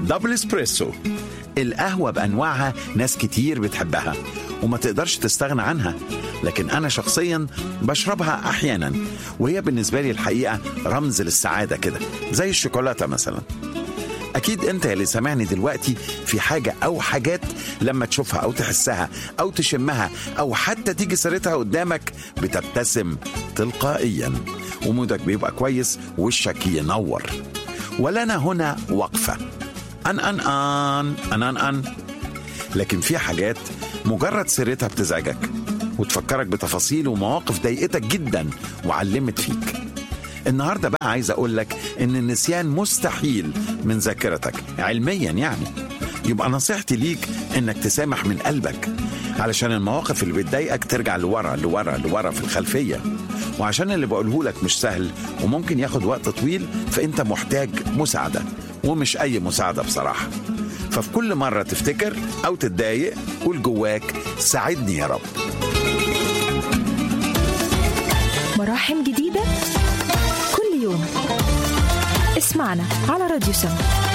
دبل اسبريسو القهوة بأنواعها ناس كتير بتحبها وما تقدرش تستغنى عنها لكن أنا شخصيا بشربها أحيانا وهي بالنسبة لي الحقيقة رمز للسعادة كده زي الشوكولاتة مثلا أكيد أنت اللي سامعني دلوقتي في حاجة أو حاجات لما تشوفها أو تحسها أو تشمها أو حتى تيجي سيرتها قدامك بتبتسم تلقائيا ومودك بيبقى كويس ووشك ينور ولنا هنا وقفة أن أن أن أن أن أن لكن في حاجات مجرد سيرتها بتزعجك وتفكرك بتفاصيل ومواقف ضايقتك جدا وعلمت فيك النهارده بقى عايز اقول لك ان النسيان مستحيل من ذاكرتك علميا يعني يبقى نصيحتي ليك انك تسامح من قلبك علشان المواقف اللي بتضايقك ترجع لورا لورا لورا في الخلفيه وعشان اللي بقوله لك مش سهل وممكن ياخد وقت طويل فانت محتاج مساعده ومش اي مساعده بصراحه ففي كل مره تفتكر او تتضايق قول جواك ساعدني يا رب مراحم جديدة كل يوم اسمعنا على راديو سم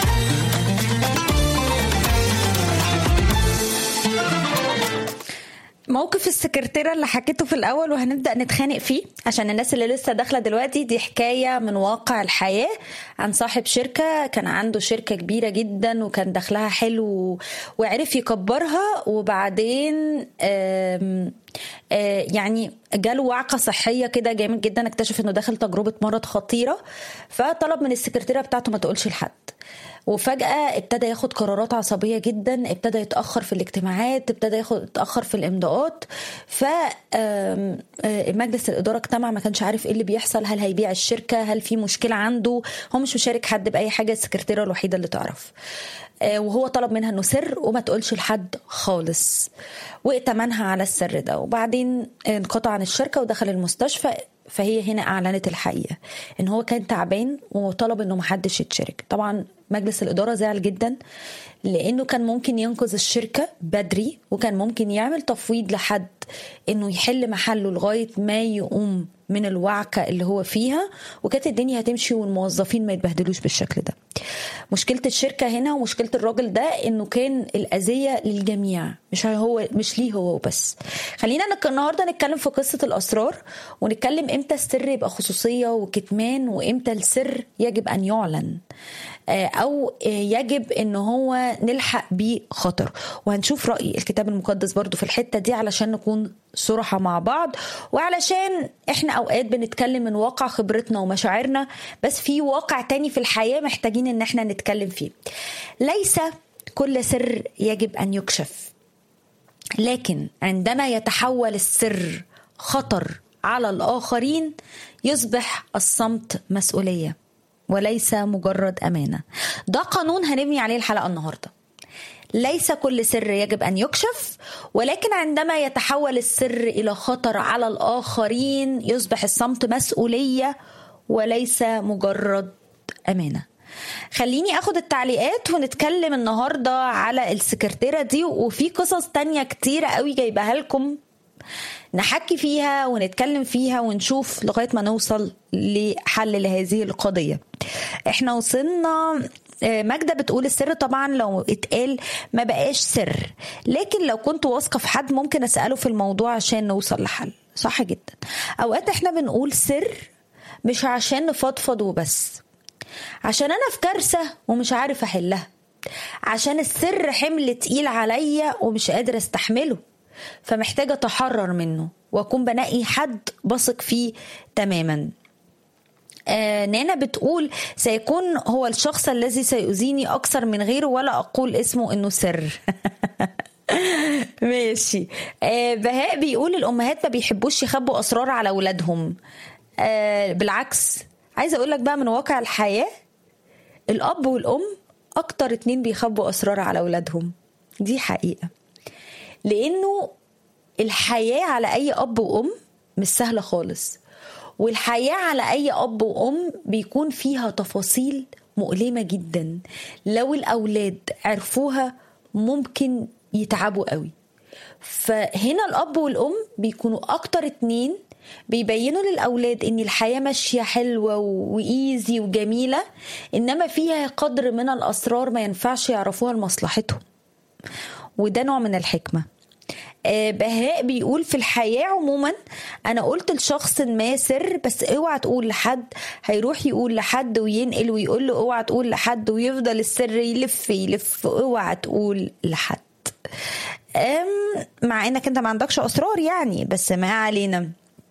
موقف السكرتيرة اللي حكيته في الأول وهنبدأ نتخانق فيه عشان الناس اللي لسه داخلة دلوقتي دي حكاية من واقع الحياة عن صاحب شركة كان عنده شركة كبيرة جدا وكان دخلها حلو وعرف يكبرها وبعدين آم آه يعني جاله وعكة صحية كده جامد جدا اكتشف انه داخل تجربة مرض خطيرة فطلب من السكرتيرة بتاعته ما تقولش لحد وفجأة ابتدى ياخد قرارات عصبية جدا ابتدى يتأخر في الاجتماعات ابتدى ياخد يتأخر في الإمضاءات ف مجلس الإدارة اجتمع ما كانش عارف ايه اللي بيحصل هل هيبيع الشركة هل في مشكلة عنده هو مش مشارك حد بأي حاجة السكرتيرة الوحيدة اللي تعرف وهو طلب منها انه سر وما تقولش لحد خالص وائتمنها على السر ده وبعدين انقطع عن الشركه ودخل المستشفى فهي هنا اعلنت الحقيقه ان هو كان تعبان وطلب انه محدش يتشارك طبعا مجلس الاداره زعل جدا لانه كان ممكن ينقذ الشركه بدري وكان ممكن يعمل تفويض لحد انه يحل محله لغايه ما يقوم من الوعكه اللي هو فيها وكانت الدنيا هتمشي والموظفين ما يتبهدلوش بالشكل ده مشكله الشركه هنا ومشكله الراجل ده انه كان الاذيه للجميع مش هو مش ليه هو وبس خلينا نك... النهارده نتكلم في قصه الاسرار ونتكلم امتى السر يبقى خصوصيه وكتمان وامتى السر يجب ان يعلن او يجب ان هو نلحق بيه خطر وهنشوف راي الكتاب المقدس برضو في الحته دي علشان نكون صراحة مع بعض وعلشان احنا اوقات بنتكلم من واقع خبرتنا ومشاعرنا بس في واقع تاني في الحياة محتاجين ان احنا نتكلم فيه ليس كل سر يجب ان يكشف لكن عندما يتحول السر خطر على الاخرين يصبح الصمت مسؤوليه وليس مجرد امانه ده قانون هنبني عليه الحلقه النهارده ليس كل سر يجب ان يكشف ولكن عندما يتحول السر الى خطر على الاخرين يصبح الصمت مسؤوليه وليس مجرد امانه خليني اخد التعليقات ونتكلم النهارده على السكرتيره دي وفي قصص تانية كتيره قوي جايبها لكم نحكي فيها ونتكلم فيها ونشوف لغايه ما نوصل لحل لهذه القضيه احنا وصلنا ماجدة بتقول السر طبعا لو اتقال ما بقاش سر لكن لو كنت واثقة في حد ممكن أسأله في الموضوع عشان نوصل لحل صح جدا أوقات احنا بنقول سر مش عشان نفضفض وبس عشان أنا في كارثة ومش عارف أحلها عشان السر حمل تقيل عليا ومش قادر استحمله فمحتاجة أتحرر منه وأكون بنقي حد بثق فيه تماما آه نانا بتقول سيكون هو الشخص الذي سيؤذيني أكثر من غيره ولا أقول اسمه إنه سر ماشي آه بهاء بيقول الأمهات ما بيحبوش يخبوا أسرار على أولادهم آه بالعكس عايزة أقول لك بقى من واقع الحياة الأب والأم أكتر اتنين بيخبوا أسرار على أولادهم دي حقيقة لأنه الحياة على أي أب وأم مش سهلة خالص والحياة على أي أب وأم بيكون فيها تفاصيل مؤلمة جدا لو الأولاد عرفوها ممكن يتعبوا قوي فهنا الأب والأم بيكونوا أكتر اتنين بيبينوا للاولاد ان الحياه ماشيه حلوه وايزي وجميله انما فيها قدر من الاسرار ما ينفعش يعرفوها لمصلحتهم وده نوع من الحكمه آه، بهاء بيقول في الحياة عموما أنا قلت لشخص ما سر بس اوعى تقول لحد هيروح يقول لحد وينقل ويقول له اوعى تقول لحد ويفضل السر يلف يلف اوعى تقول لحد أم، مع انك انت ما عندكش اسرار يعني بس ما علينا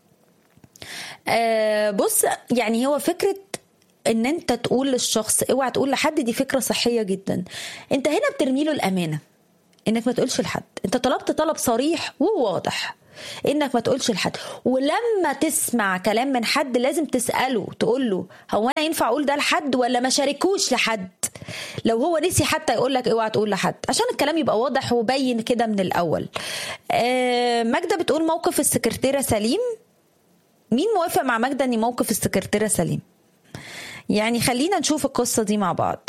آه، بص يعني هو فكره ان انت تقول للشخص اوعى تقول لحد دي فكره صحيه جدا انت هنا بترمي له الامانه انك ما تقولش لحد انت طلبت طلب صريح وواضح انك ما تقولش لحد ولما تسمع كلام من حد لازم تساله تقول له هو انا ينفع اقول ده لحد ولا ما شاركوش لحد لو هو نسي حتى يقول لك اوعى تقول لحد عشان الكلام يبقى واضح وبين كده من الاول آه ماجده بتقول موقف السكرتيره سليم مين موافق مع ماجده ان موقف السكرتيره سليم يعني خلينا نشوف القصه دي مع بعض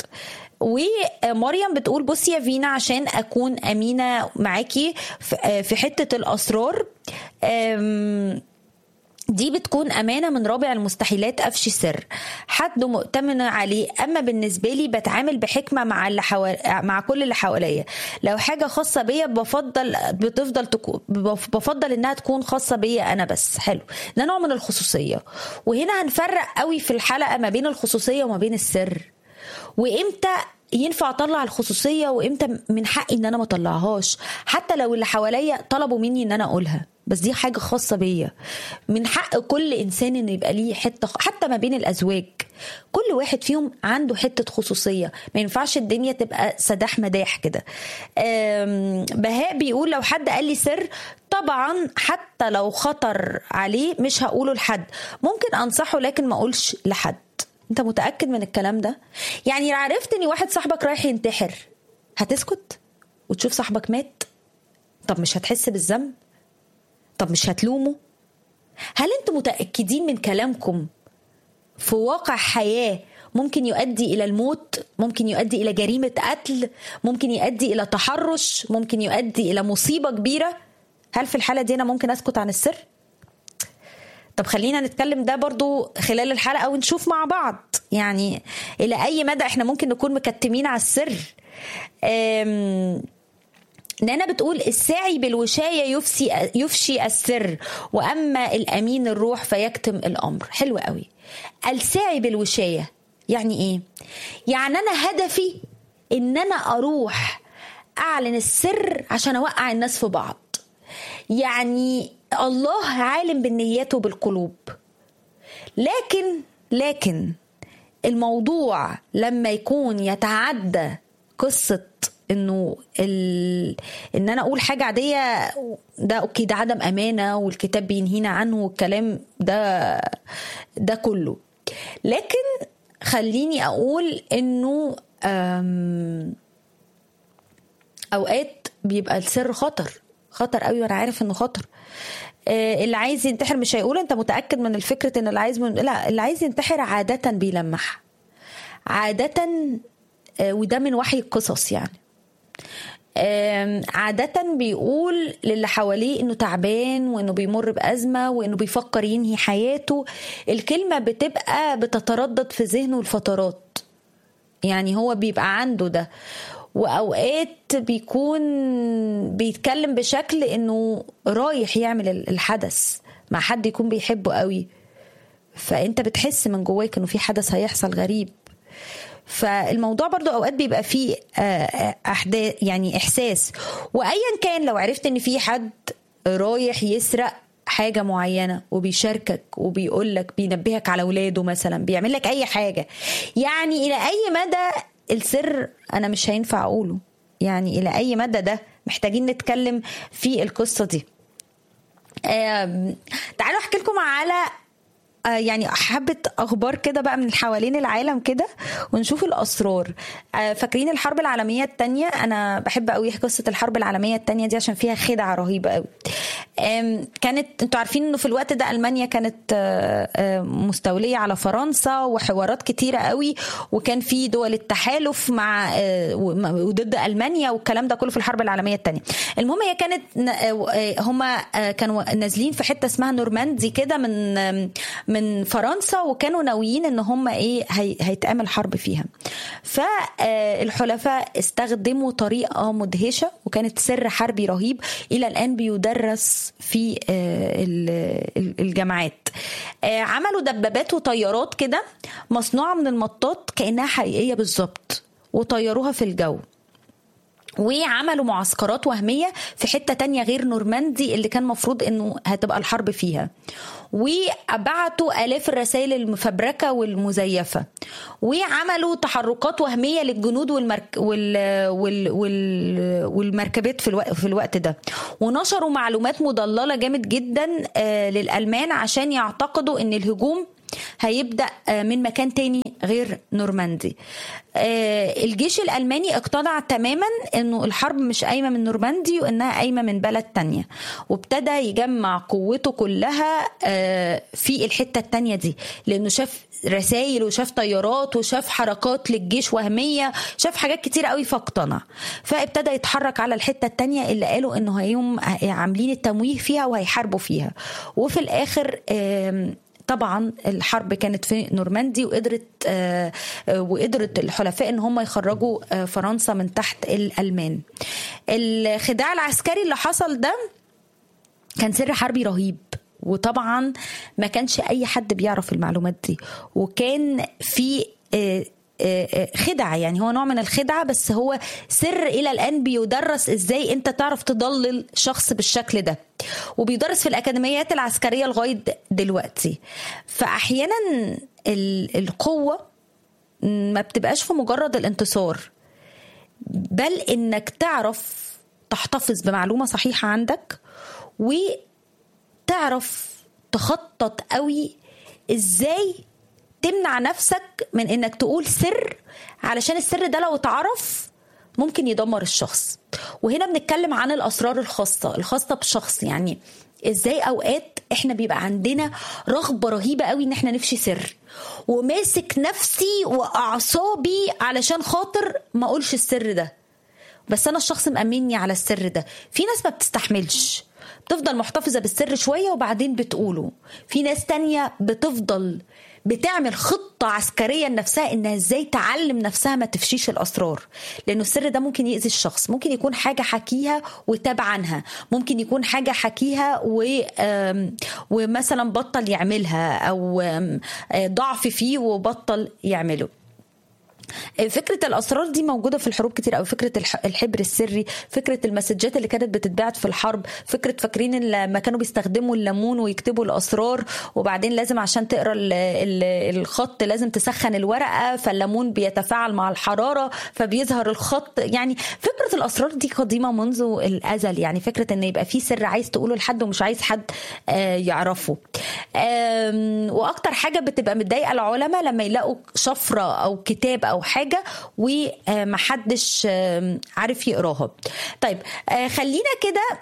ومريم بتقول بصي يا فينا عشان اكون امينه معاكي في- في حته الاسرار أم، دي بتكون أمانة من رابع المستحيلات أفشي سر حد مؤتمن عليه أما بالنسبة لي بتعامل بحكمة مع اللي حوال... مع كل اللي حواليا لو حاجة خاصة بيا بفضل بتفضل تكون بفضل إنها تكون خاصة بيا أنا بس حلو ده نوع من الخصوصية وهنا هنفرق قوي في الحلقة ما بين الخصوصية وما بين السر وامتى ينفع اطلع الخصوصيه وامتى من حقي ان انا ما اطلعهاش حتى لو اللي حواليا طلبوا مني ان انا اقولها بس دي حاجه خاصه بيا من حق كل انسان انه يبقى ليه حته حتى ما بين الازواج كل واحد فيهم عنده حته خصوصيه ما ينفعش الدنيا تبقى سداح مداح كده أم، بهاء بيقول لو حد قال لي سر طبعا حتى لو خطر عليه مش هقوله لحد ممكن انصحه لكن ما اقولش لحد انت متاكد من الكلام ده يعني لو عرفت ان واحد صاحبك رايح ينتحر هتسكت وتشوف صاحبك مات طب مش هتحس بالذنب طب مش هتلومه هل انتوا متاكدين من كلامكم في واقع حياه ممكن يؤدي الى الموت ممكن يؤدي الى جريمه قتل ممكن يؤدي الى تحرش ممكن يؤدي الى مصيبه كبيره هل في الحاله دي انا ممكن اسكت عن السر طب خلينا نتكلم ده برضو خلال الحلقة ونشوف مع بعض يعني إلى أي مدى إحنا ممكن نكون مكتمين على السر أم، نانا بتقول الساعي بالوشاية يفسي يفشي السر وأما الأمين الروح فيكتم الأمر حلو قوي الساعي بالوشاية يعني إيه؟ يعني أنا هدفي إن أنا أروح أعلن السر عشان أوقع الناس في بعض يعني الله عالم بالنيات وبالقلوب لكن لكن الموضوع لما يكون يتعدى قصة انه ال... ان انا اقول حاجة عادية ده اوكي ده عدم امانة والكتاب بينهينا عنه والكلام ده ده كله لكن خليني اقول انه أم... اوقات بيبقى السر خطر خطر قوي وانا عارف انه خطر آه، اللي عايز ينتحر مش هيقول انت متاكد من الفكره ان اللي عايز من... لا اللي عايز ينتحر عاده بيلمح عاده آه، وده من وحي القصص يعني آم، عادة بيقول للي حواليه انه تعبان وانه بيمر بأزمة وانه بيفكر ينهي حياته الكلمة بتبقى بتتردد في ذهنه الفترات يعني هو بيبقى عنده ده واوقات بيكون بيتكلم بشكل انه رايح يعمل الحدث مع حد يكون بيحبه قوي فانت بتحس من جواك انه في حدث هيحصل غريب فالموضوع برضو اوقات بيبقى فيه احداث يعني احساس وايا كان لو عرفت ان في حد رايح يسرق حاجه معينه وبيشاركك وبيقول لك بينبهك على اولاده مثلا بيعمل لك اي حاجه يعني الى اي مدى السر انا مش هينفع اقوله يعني الى اي مدى ده محتاجين نتكلم في القصه دي تعالوا احكي لكم على يعني حبة أخبار كده بقى من حوالين العالم كده ونشوف الأسرار فاكرين الحرب العالمية التانية أنا بحب قوي قصة الحرب العالمية التانية دي عشان فيها خدعة رهيبة قوي آم، كانت انتوا عارفين انه في الوقت ده المانيا كانت آه، آه، مستوليه على فرنسا وحوارات كتيره قوي وكان في دول التحالف مع آه، وم- وضد المانيا والكلام ده كله في الحرب العالميه الثانيه المهم هي كانت هم كانوا نازلين في حته اسمها نورماندي كده من آم، من فرنسا وكانوا ناويين ان هم ايه هي- هيتعمل حرب فيها فالحلفاء استخدموا طريقه مدهشه وكانت سر حربي رهيب الى الان بيدرس في آه، ال- ال- الجامعات آه، عملوا دبابات وطيارات كده مصنوعه من المطاط كانها حقيقيه بالظبط وطيروها في الجو وعملوا معسكرات وهمية في حتة تانية غير نورماندي اللي كان مفروض انه هتبقى الحرب فيها وبعتوا آلاف الرسائل المفبركة والمزيفة وعملوا تحركات وهمية للجنود والمرك وال... وال... وال... والمركبات في الوقت في الوقت ده ونشروا معلومات مضللة جامد جدا آه، للألمان عشان يعتقدوا ان الهجوم هيبدا آه، من مكان تاني غير نورماندي آه، الجيش الالماني اقتنع تماما انه الحرب مش قايمه من نورماندي وانها قايمه من بلد تانية وابتدى يجمع قوته كلها آه، في الحته التانية دي لانه شاف رسائل وشاف طيارات وشاف حركات للجيش وهمية شاف حاجات كتير قوي فاقتنع فابتدى يتحرك على الحتة التانية اللي قالوا انه هيوم عاملين التمويه فيها وهيحاربوا فيها وفي الاخر آم، طبعا الحرب كانت في نورماندي وقدرت آه، آه، وقدرت الحلفاء ان هم يخرجوا آه، فرنسا من تحت الالمان الخداع العسكري اللي حصل ده كان سر حربي رهيب وطبعا ما كانش اي حد بيعرف المعلومات دي وكان في آه، آه، آه، خدعة يعني هو نوع من الخدعة بس هو سر إلى الآن بيدرس إزاي أنت تعرف تضلل شخص بالشكل ده وبيدرس في الأكاديميات العسكرية لغاية دلوقتي فأحيانا ال- القوة ما بتبقاش في مجرد الانتصار بل انك تعرف تحتفظ بمعلومه صحيحه عندك وتعرف تخطط قوي ازاي تمنع نفسك من انك تقول سر علشان السر ده لو اتعرف ممكن يدمر الشخص وهنا بنتكلم عن الاسرار الخاصه الخاصه بالشخص يعني ازاي اوقات احنا بيبقى عندنا رغبه رهيبه قوي ان احنا نفشي سر وماسك نفسي واعصابي علشان خاطر ما اقولش السر ده بس انا الشخص مأمني على السر ده في ناس ما بتستحملش بتفضل محتفظة بالسر شوية وبعدين بتقوله في ناس تانية بتفضل بتعمل خطة عسكرية لنفسها انها ازاي تعلم نفسها ما تفشيش الاسرار لانه السر ده ممكن يأذي الشخص ممكن يكون حاجة حكيها وتاب عنها ممكن يكون حاجة حكيها و... آم، ومثلا بطل يعملها او آم، آه، ضعف فيه وبطل يعمله فكره الاسرار دي موجوده في الحروب كتير قوي فكره الح- الحبر السري فكره المسجات اللي كانت بتتبعت في الحرب فكره فاكرين إن لما كانوا بيستخدموا الليمون ويكتبوا الاسرار وبعدين لازم عشان تقرا ال- ال- الخط لازم تسخن الورقه فالليمون بيتفاعل مع الحراره فبيظهر الخط يعني فكره الاسرار دي قديمه منذ الازل يعني فكره ان يبقى في سر عايز تقوله لحد ومش عايز حد آه، يعرفه آم، واكتر حاجه بتبقى متضايقه العلماء لما يلاقوا شفره او كتاب او حاجه ومحدش آم، عارف يقراها طيب آه، خلينا كده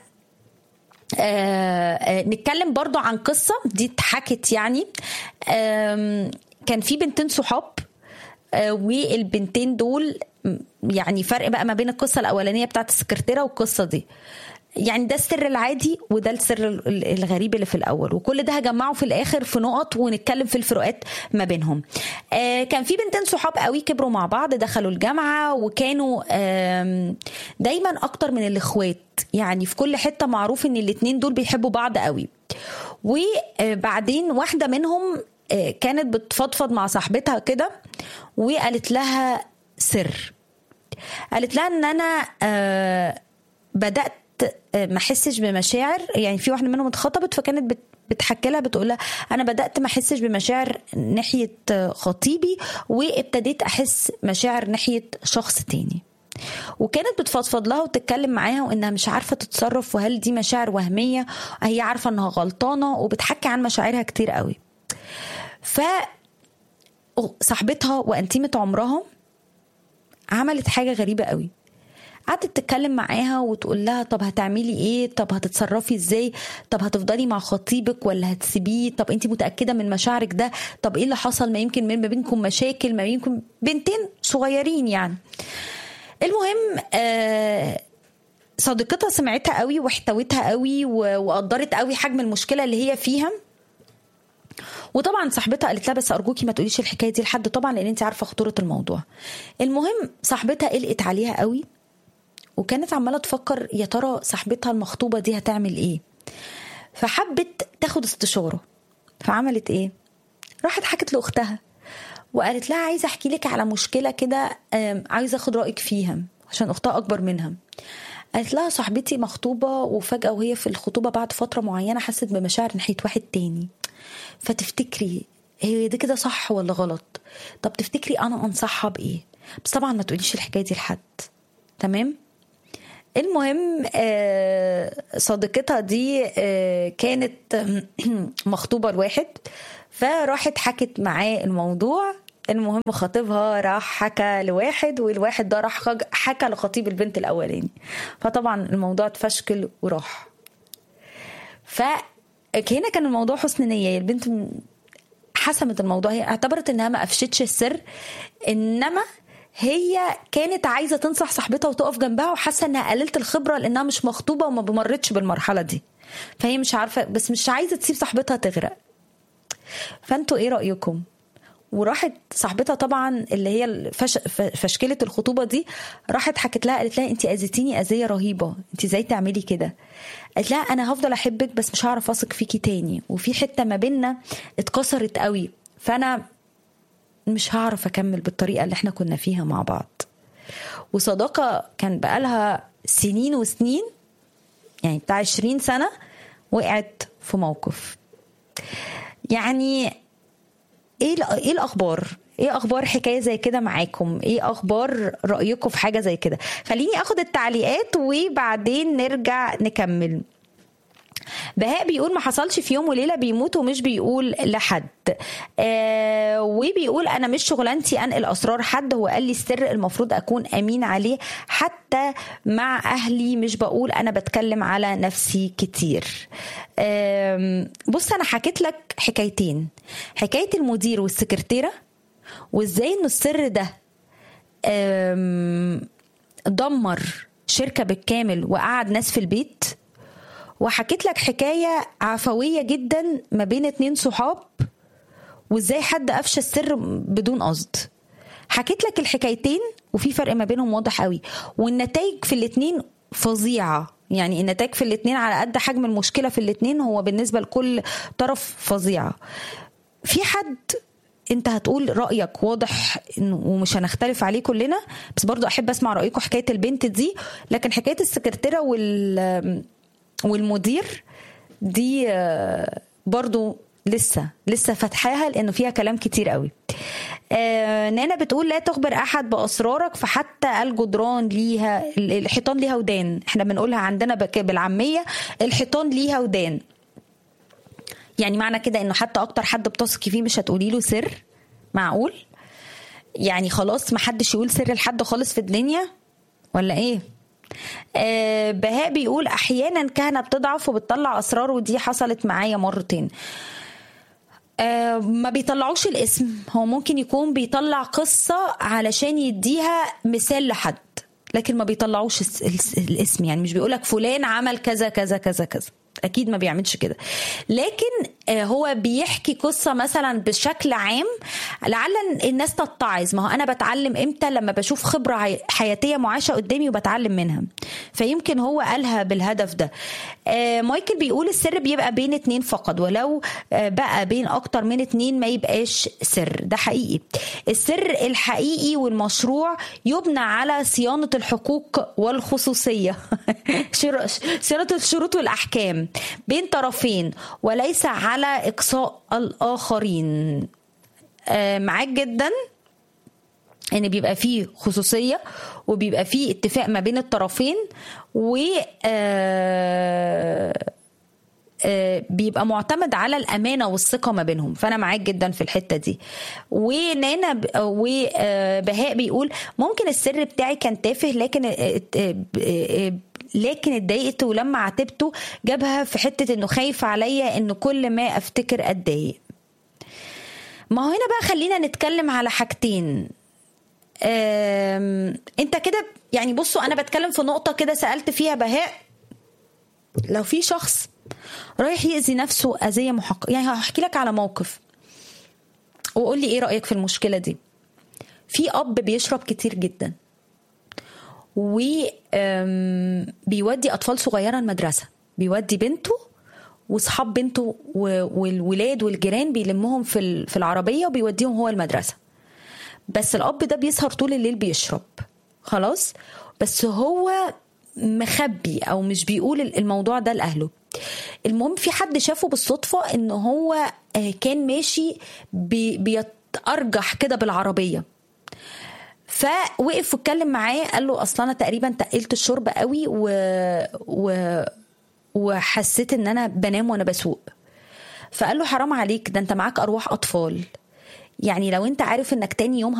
آه، آه، نتكلم برضو عن قصة دي اتحكت يعني آم، كان في بنتين صحاب آه، والبنتين دول م- يعني فرق بقى ما بين القصة الأولانية بتاعت السكرتيرة والقصة دي يعني ده السر العادي وده السر ال- ال- الغريب اللي في الاول وكل ده هجمعه في الاخر في نقط ونتكلم في الفروقات ما بينهم آه كان في بنتين صحاب قوي كبروا مع بعض دخلوا الجامعه وكانوا آم، دايما اكتر من الاخوات يعني في كل حته معروف ان الاتنين دول بيحبوا بعض قوي وبعدين واحده منهم آه، كانت بتفضفض مع صاحبتها كده وقالت لها سر قالت لها ان انا آه، بدات آه، ما احسش بمشاعر يعني في واحده منهم اتخطبت فكانت بت بتحكي لها بتقول لها انا بدات ما احسش بمشاعر ناحيه آه، خطيبي وابتديت احس مشاعر ناحيه شخص تاني وكانت بتفضفض لها وتتكلم معاها وانها مش عارفه تتصرف وهل دي مشاعر وهميه هي عارفه انها غلطانه وبتحكي عن مشاعرها كتير قوي ف صاحبتها وانتيمه عمرها عملت حاجه غريبه قوي قعدت تتكلم معاها وتقول لها طب هتعملي ايه طب هتتصرفي ازاي طب هتفضلي مع خطيبك ولا هتسيبيه طب انت متاكده من مشاعرك ده طب ايه اللي حصل ما يمكن ما بينكم مشاكل ما بينكم بنتين صغيرين يعني المهم آه صديقتها سمعتها قوي واحتوتها قوي وقدرت قوي حجم المشكله اللي هي فيها وطبعا صاحبتها قالت لها بس ارجوكي ما تقوليش الحكايه دي لحد طبعا لان انت عارفه خطوره الموضوع المهم صاحبتها قلقت عليها قوي وكانت عماله تفكر يا ترى صاحبتها المخطوبه دي هتعمل ايه فحبت تاخد استشاره فعملت ايه راحت حكت لاختها وقالت لها عايزه احكي لك على مشكله كده عايزه اخد رايك فيها عشان اختها اكبر منها قالت لها صاحبتي مخطوبه وفجاه وهي في الخطوبه بعد فتره معينه حست بمشاعر ناحيه واحد تاني فتفتكري هي دي كده صح ولا غلط طب تفتكري انا انصحها بايه بس طبعا ما تقوليش الحكايه دي لحد تمام المهم صديقتها دي كانت مخطوبه لواحد فراحت حكت معاه الموضوع المهم خطيبها راح حكى لواحد والواحد ده راح حكى لخطيب البنت الاولاني فطبعا الموضوع اتفشكل وراح فهنا كان الموضوع حسن نيه البنت حسمت الموضوع هي اعتبرت انها ما قفشتش السر انما هي كانت عايزه تنصح صاحبتها وتقف جنبها وحاسه انها قللت الخبره لانها مش مخطوبه وما بمرتش بالمرحله دي فهي مش عارفه بس مش عايزه تسيب صاحبتها تغرق فانتوا ايه رايكم وراحت صاحبتها طبعا اللي هي فش فشكله الخطوبه دي راحت حكت لها قالت لها انت اذيتيني اذيه رهيبه انت ازاي تعملي كده قالت لها انا هفضل احبك بس مش هعرف اثق فيكي تاني وفي حته ما بينا اتكسرت قوي فانا مش هعرف اكمل بالطريقه اللي احنا كنا فيها مع بعض وصداقه كان بقالها سنين وسنين يعني بتاع 20 سنه وقعت في موقف يعني ايه ايه الاخبار ايه اخبار حكايه زي كده معاكم ايه اخبار رايكم في حاجه زي كده خليني اخد التعليقات وبعدين نرجع نكمل بهاء بيقول ما حصلش في يوم وليله بيموت ومش بيقول لحد آه وبيقول انا مش شغلانتي انقل اسرار حد هو قال لي السر المفروض اكون امين عليه حتى مع اهلي مش بقول انا بتكلم على نفسي كتير آه بص انا حكيت لك حكايتين حكايه المدير والسكرتيره وازاي انه السر ده آه دمر شركه بالكامل وقعد ناس في البيت وحكيت لك حكايه عفويه جدا ما بين اتنين صحاب وازاي حد افشى السر بدون قصد حكيت لك الحكايتين وفي فرق ما بينهم واضح قوي والنتائج في الاتنين فظيعه يعني النتائج في الاتنين على قد حجم المشكله في الاتنين هو بالنسبه لكل طرف فظيعه في حد انت هتقول رايك واضح ومش هنختلف عليه كلنا بس برضو احب اسمع رايكم حكايه البنت دي لكن حكايه السكرتيره وال والمدير دي برضو لسه لسه فاتحاها لانه فيها كلام كتير قوي آه نانا بتقول لا تخبر احد باسرارك فحتى الجدران ليها الحيطان ليها ودان احنا بنقولها عندنا بالعاميه الحيطان ليها ودان يعني معنى كده انه حتى اكتر حد بتثقي فيه مش هتقولي له سر معقول يعني خلاص ما حدش يقول سر لحد خالص في الدنيا ولا ايه آه بهاء بيقول احيانا كهنه بتضعف وبتطلع اسرار ودي حصلت معايا مرتين آه ما بيطلعوش الاسم هو ممكن يكون بيطلع قصه علشان يديها مثال لحد لكن ما بيطلعوش الاسم يعني مش بيقولك فلان عمل كذا كذا كذا كذا اكيد ما بيعملش كده لكن هو بيحكي قصه مثلا بشكل عام لعل الناس تتعظ ما هو انا بتعلم امتى لما بشوف خبره حياتيه معاشه قدامي وبتعلم منها فيمكن هو قالها بالهدف ده مايكل بيقول السر بيبقى بين اتنين فقط ولو بقى بين اكتر من اتنين ما يبقاش سر ده حقيقي السر الحقيقي والمشروع يبنى على صيانه الحقوق والخصوصيه صيانه الشروط والاحكام بين طرفين وليس على اقصاء الاخرين آه معاك جدا ان بيبقى فيه خصوصيه وبيبقى فيه اتفاق ما بين الطرفين و آه آه، بيبقى معتمد على الامانه والثقه ما بينهم فانا معاك جدا في الحته دي ونانا ب- وبهاء بيقول ممكن السر بتاعي كان تافه لكن آه، آه، آه، لكن اتضايقت ولما عاتبته جابها في حته انه خايف عليا ان كل ما افتكر اتضايق ما هو هنا بقى خلينا نتكلم على حاجتين أم، انت كده يعني بصوا انا بتكلم في نقطه كده سالت فيها بهاء لو في شخص رايح يأذي نفسه أذية محققة يعني هحكي لك على موقف وقول لي ايه رأيك في المشكلة دي في أب بيشرب كتير جدا وبيودي أطفال صغيرة المدرسة بيودي بنته واصحاب بنته و- والولاد والجيران بيلمهم في ال- في العربية وبيوديهم هو المدرسة بس الأب ده بيسهر طول الليل بيشرب خلاص بس هو مخبي او مش بيقول الموضوع ده لاهله المهم في حد شافه بالصدفه ان هو آه، كان ماشي بي- بيتارجح كده بالعربيه فوقف واتكلم معاه قال له اصلا انا تقريبا تقلت الشرب قوي و... و... وحسيت ان انا بنام وانا بسوق فقال له حرام عليك ده انت معاك ارواح اطفال يعني لو انت عارف انك تاني يوم